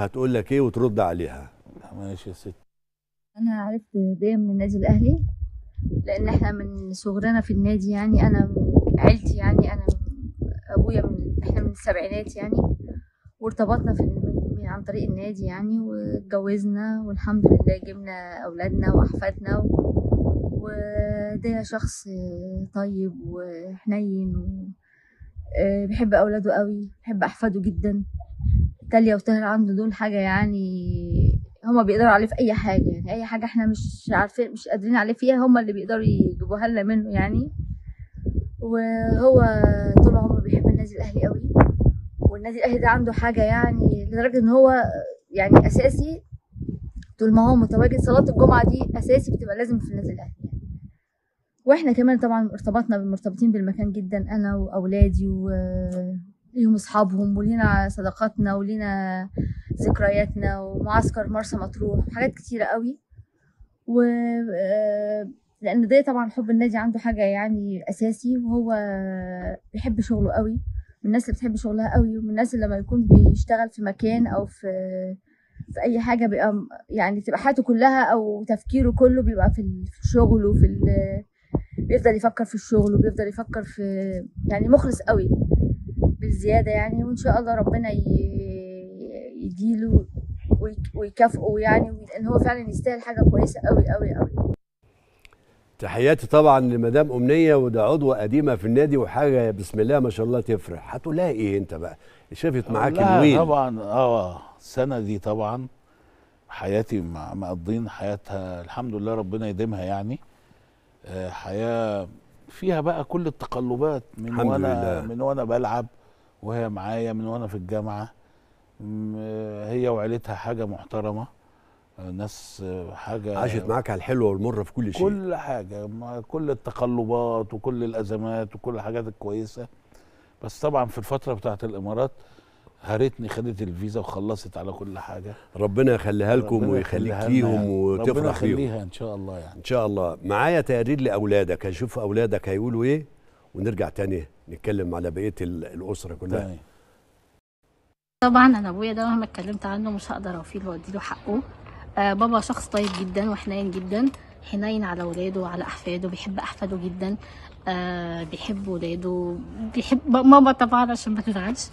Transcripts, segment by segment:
هتقول لك ايه وترد عليها ماشي يا ست انا عرفت دايما من النادي الاهلي لان احنا من صغرنا في النادي يعني انا من عيلتي يعني انا ابويا من احنا من السبعينات يعني وارتبطنا في من- من- عن طريق النادي يعني واتجوزنا والحمد لله جبنا اولادنا واحفادنا و- وده شخص طيب وحنين و آه، بيحب اولاده قوي بيحب احفاده جدا تاليا وطاهر عنده دول حاجه يعني هما بيقدروا عليه في اي حاجه يعني اي حاجه احنا مش عارفين مش قادرين عليه فيها هما اللي بيقدروا يجيبوها لنا منه يعني وهو طول عمره بيحب النادي الاهلي قوي والنادي الاهلي ده عنده حاجه يعني لدرجه ان هو يعني اساسي طول ما هو متواجد صلاه الجمعه دي اساسي بتبقى لازم في النادي الاهلي يعني. واحنا كمان طبعا ارتبطنا مرتبطين بالمكان جدا انا واولادي وليهم اصحابهم ولينا صداقاتنا ولينا ذكرياتنا ومعسكر مرسى مطروح وحاجات كتيره قوي و آه، لان ده طبعا حب النادي عنده حاجه يعني اساسي وهو بيحب شغله قوي من الناس اللي بتحب شغلها قوي ومن الناس اللي لما يكون بيشتغل في مكان او في في اي حاجه بيبقى م- يعني تبقى حياته كلها او تفكيره كله بيبقى في ال- في الشغل وفي ال- بيفضل يفكر في الشغل وبيفضل يفكر في يعني مخلص قوي بالزياده يعني وان شاء الله ربنا ي- يديله ويك- ويكافئه يعني لان هو فعلا يستاهل حاجه كويسه قوي قوي قوي تحياتي طبعا لمدام امنيه وده عضوه قديمه في النادي وحاجه بسم الله ما شاء الله تفرح هتقول لها ايه انت بقى شافت معاك لا الويل طبعا اه السنه دي طبعا حياتي مع- مقضين حياتها الحمد لله ربنا يديمها يعني آه، حياه فيها بقى كل التقلبات من الحمد وانا لله. من وانا بلعب وهي معايا من وانا في الجامعه م- آه، هي وعيلتها حاجه محترمه آه، ناس آه، حاجه عاشت معاك على الحلوه والمره في كل شيء كل حاجه مع كل التقلبات وكل الازمات وكل الحاجات الكويسه بس طبعا في الفتره بتاعت الامارات هرتني خدت الفيزا وخلصت على كل حاجه يخليها لكم ربنا ويخليك يخليها لنا ليهم يعني. ربنا وتفرح فيهم يخليها ان شاء الله يعني ان شاء الله معايا تقرير لاولادك هنشوف اولادك هيقولوا ايه ونرجع تاني نتكلم على بقيه ال- الاسره كلها تاني طبعا انا ابويا ده مهما اتكلمت عنه مش هقدر اوفيه واديله حقه آه بابا شخص طيب جدا وحنين جدا حنين على ولاده وعلى احفاده بيحب احفاده جدا آه بيحب ولاده بيحب ماما طبعا عشان ما تزعلش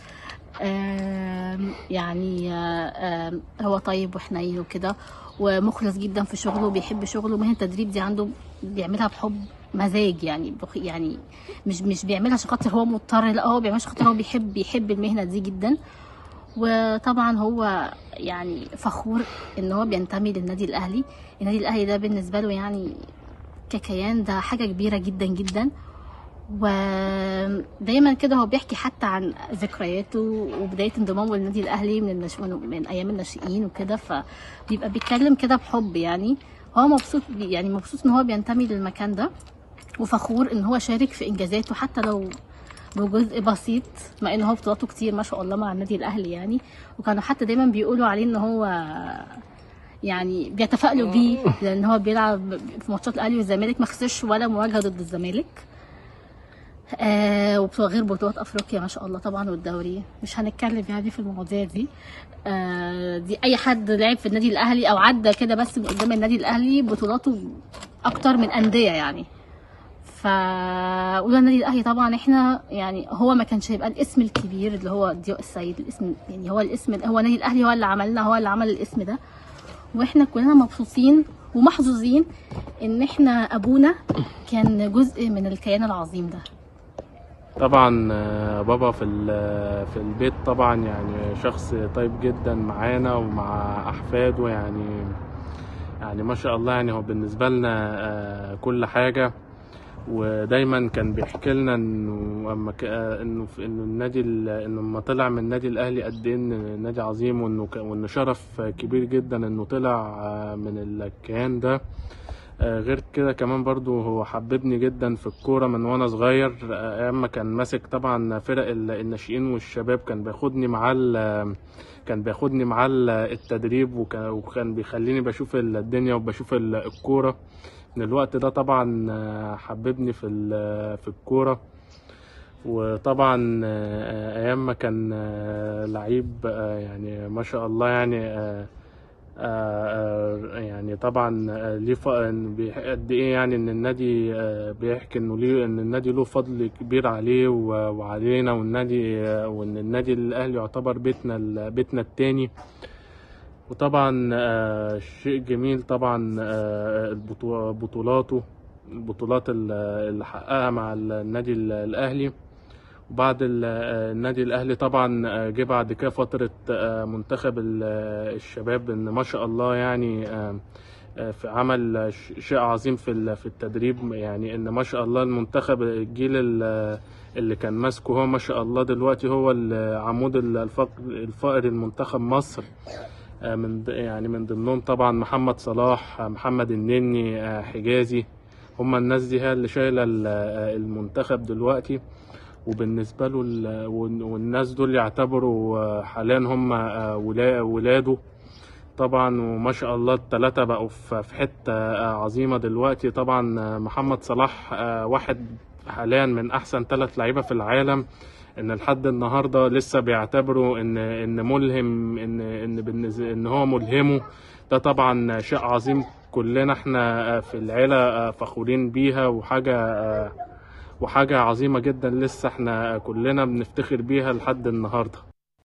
آه يعني آه آه هو طيب وحنين وكده ومخلص جدا في شغله وبيحب شغله مهنة التدريب دي عنده بيعملها بحب مزاج يعني بخ- يعني مش مش بيعملها عشان خاطر هو مضطر لا هو بيعملها عشان خاطر هو بيحب بيحب المهنة دي جدا وطبعا هو يعني فخور ان هو بينتمي للنادي الاهلي النادي الاهلي ده بالنسبه له يعني ككيان ده حاجه كبيره جدا جدا ودايما كده هو بيحكي حتى عن ذكرياته وبدايه انضمامه للنادي الاهلي من النش... من من ايام الناشئين وكده فبيبقى بيتكلم كده بحب يعني هو مبسوط بي- يعني مبسوط ان هو بينتمي للمكان ده وفخور ان هو شارك في انجازاته حتى لو بجزء بسيط مع ان هو بطولاته كتير ما شاء الله مع النادي الاهلي يعني وكانوا حتى دايما بيقولوا عليه ان هو يعني بيتفائلوا بيه لان هو بيلعب في ماتشات الاهلي والزمالك ما خسرش ولا مواجهه ضد الزمالك آه وغير بطولات افريقيا ما شاء الله طبعا والدوري مش هنتكلم يعني في المواضيع دي آه دي اي حد لعب في النادي الاهلي او عدى كده بس من قدام النادي الاهلي بطولاته اكتر من انديه يعني ف وده النادي الاهلي طبعا احنا يعني هو ما كانش هيبقى الاسم الكبير اللي هو ضياء السيد الاسم يعني هو الاسم هو النادي الاهلي هو اللي عملنا هو اللي عمل الاسم ده واحنا كلنا مبسوطين ومحظوظين ان احنا ابونا كان جزء من الكيان العظيم ده طبعا آه، بابا في ال- في البيت طبعا يعني شخص طيب جدا معانا ومع احفاده يعني يعني ما شاء الله يعني هو بالنسبه لنا آه، كل حاجه ودايما كان بيحكي لنا انه اما ك- آه، انه في انه النادي ال- انه لما طلع من النادي الاهلي قد ايه إن نادي عظيم وانه ك- وانه شرف كبير جدا انه طلع آه، من الكيان ده آه، غير كده كمان برضو هو حببني جدا في الكورة من وانا صغير آه، ايام ما كان ماسك طبعا فرق ال- الناشئين والشباب كان بياخدني معاه ال- كان بياخدني معاه ال- التدريب وكان وكان بيخليني بشوف الدنيا وبشوف ال- الكورة من الوقت ده طبعا آه، حببني في ال- في الكورة وطبعا آه، ايام ما كان آه، لعيب آه، يعني ما شاء الله يعني آه، آه، آه، يعني طبعا آه، ليه ف- إن بيح- قد ايه يعني ان النادي آه، بيحكي انه ليه ان النادي له فضل كبير عليه و- وعلينا والنادي آه، وان النادي الاهلي يعتبر بيتنا ال- بيتنا التاني وطبعا آه، شيء جميل طبعا آه، البطو- بطولاته البطولات ال- اللي حققها مع النادي ال- الاهلي وبعد ال- آه، النادي الاهلي طبعا آه، جه بعد كده فتره آه، منتخب ال- آه، الشباب ان ما شاء الله يعني آه، آه، في عمل ش- شيء عظيم في ال- في التدريب يعني ان ما شاء الله المنتخب الجيل ال- اللي كان ماسكه هو ما شاء الله دلوقتي هو العمود الفقر الفقر المنتخب مصر آه، من ض- يعني من ضمنهم طبعا محمد صلاح آه، محمد النني آه، حجازي هم الناس دي هي اللي شايله ال- آه، المنتخب دلوقتي وبالنسبه له ال- والن- والناس دول يعتبروا آه، حاليا هم آه، ولا- ولاده طبعا وما شاء الله الثلاثه بقوا في في حته آه، عظيمه دلوقتي طبعا آه، محمد صلاح آه، واحد حاليا من احسن ثلاث لعيبه في العالم ان لحد النهارده لسه بيعتبروا ان ان ملهم ان ان بالنسبه ان هو ملهمه ده طبعا شيء عظيم كلنا احنا في العيله فخورين بيها وحاجه وحاجه عظيمه جدا لسه احنا كلنا بنفتخر بيها لحد النهارده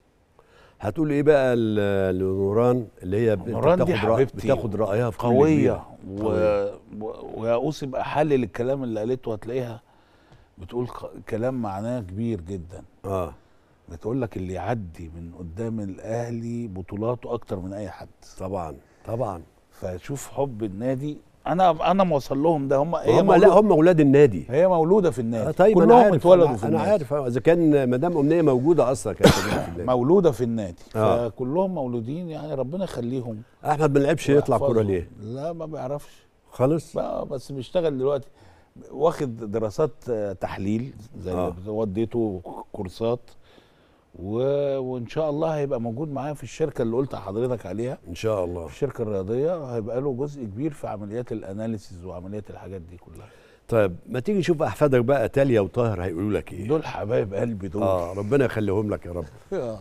هتقول ايه بقى ل- لنوران اللي هي بت- نوران دي بتاخد رأ- حبيبتي بتاخد رايها في كل قوية كبيرة. و... و... ويا أوسي بقى حلل الكلام اللي قالته هتلاقيها بتقول ق- كلام معناه كبير جدا اه بتقول لك اللي يعدي من قدام الأهلي بطولاته أكتر من أي حد طبعا طبعا فشوف حب النادي أنا أنا موصل لهم ده هم هي هم لا مولود- هم اولاد النادي هي مولودة في النادي آه طيب انا كلهم عارف اتولدوا انا, في أنا النادي عارف آه، اذا كان مدام امنيه موجوده اصلا كانت موجودة في النادي مولودة في النادي آه. فكلهم مولودين يعني ربنا يخليهم احمد ما لعبش يطلع كوره ويحفظهم. ليه لا ما بيعرفش خالص بقى بس بيشتغل دلوقتي واخد دراسات آه، تحليل زي آه. اللي وديته كورسات و... وان شاء الله هيبقى موجود معايا في الشركه اللي قلت لحضرتك عليها ان شاء الله في الشركه الرياضيه هيبقى له جزء كبير في عمليات الاناليسيز وعمليات الحاجات دي كلها طيب ما تيجي نشوف احفادك بقى تاليا وطاهر هيقولوا لك ايه دول حبايب قلبي دول اه ربنا يخليهم لك يا رب آه.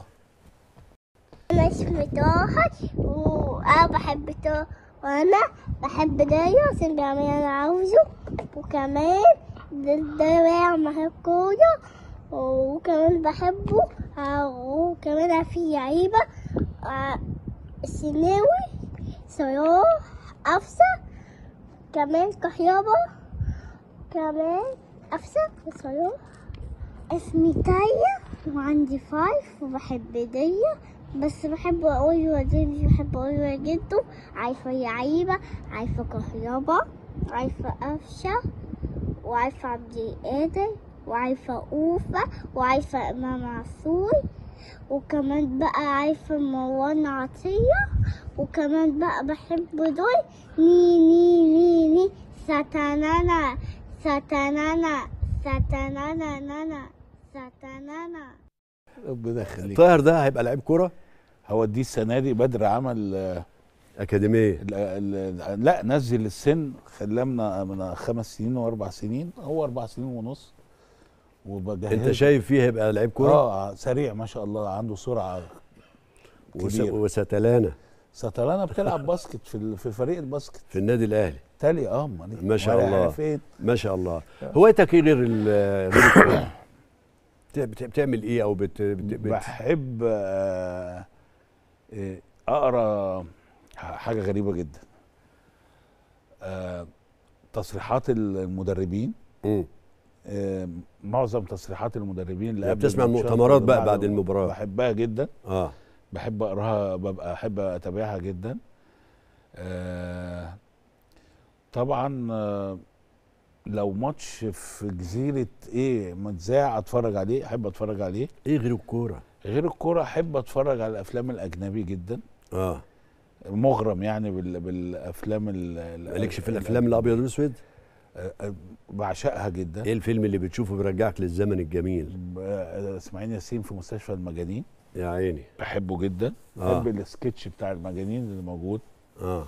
أنا اسمي طه وأنا بحب طه وأنا بحب دايو عشان بيعمل اللي أنا عاوزه وكمان ده بيعمل الكورة وكمان بحبه آه، وكمان في لعيبة آه، السناوي صلاح أفسة كمان كهربا كمان أفسة وصلاح اسمي تايا وعندي فايف وبحب دية بس بحب أقول دي مش بحب أقول جدا عارفة لعيبة عارفة كهربا عارفة أفشة وعارفة عبد القادر وعارفة أوفة وعارفة إمام عاشور وكمان بقى عارفة مروان عطية وكمان بقى بحب دول ني ني ني ني ساتانانا ساتانانا ساتانانا نانا ساتانانا ربنا يخليك طاهر ده هيبقى لعيب كوره هوديه السنه دي بدر عمل آه، اكاديميه ال- ال- لا نزل السن خلاه من من خمس سنين واربع سنين هو اربع سنين ونص وبجهز انت شايف فيه هيبقى لعيب كوره اه سريع ما شاء الله عنده سرعه وس... كبير. وستلانا ساتالانا بتلعب باسكت في ال- في فريق الباسكت في النادي الاهلي تالي اه أمال إيه؟ ما شاء ولا الله. فين ما شاء الله هوايتك ايه غير ال- غير الكورة؟ بت- بت- بتعمل ايه او بت... بت... بت... بحب آه آه، اقرا حاجه غريبه جدا آه تصريحات المدربين مم. آه معظم تصريحات المدربين اللي يعني قبل بتسمع الماتشات المؤتمرات بقى وبعد بعد المباراة. بحبها جدا اه بحب اقراها ببقى احب اتابعها جدا آه طبعا آه لو ماتش في جزيره ايه متذاع اتفرج عليه احب اتفرج عليه ايه غير الكوره غير الكوره احب اتفرج على الافلام الاجنبي جدا اه مغرم يعني بال بالافلام ال- ال- مالكش في ال- الافلام الابيض والاسود آه، آه، بعشقها جدا ايه الفيلم اللي بتشوفه بيرجعك للزمن الجميل آه، اسماعيل ياسين في مستشفى المجانين يا عيني بحبه جدا آه. بحب السكتش بتاع المجانين اللي موجود اه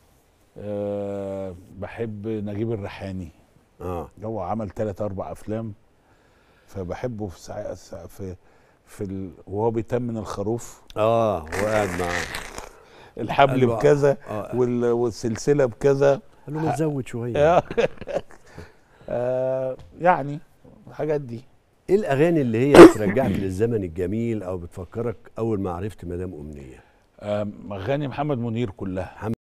أه بحب نجيب الريحاني اه هو عمل ثلاث اربع افلام فبحبه في ساعة ساعة- في في ال... وهو بيتمن الخروف اه وقاعد معاه الحبل قال له- بكذا اه وال... والسلسله بكذا قال له ما تزود شويه آه. آه، يعني الحاجات دي ايه الاغاني اللي هي بترجعك للزمن الجميل او بتفكرك اول ما عرفت مدام امنيه آه، اغاني محمد منير كلها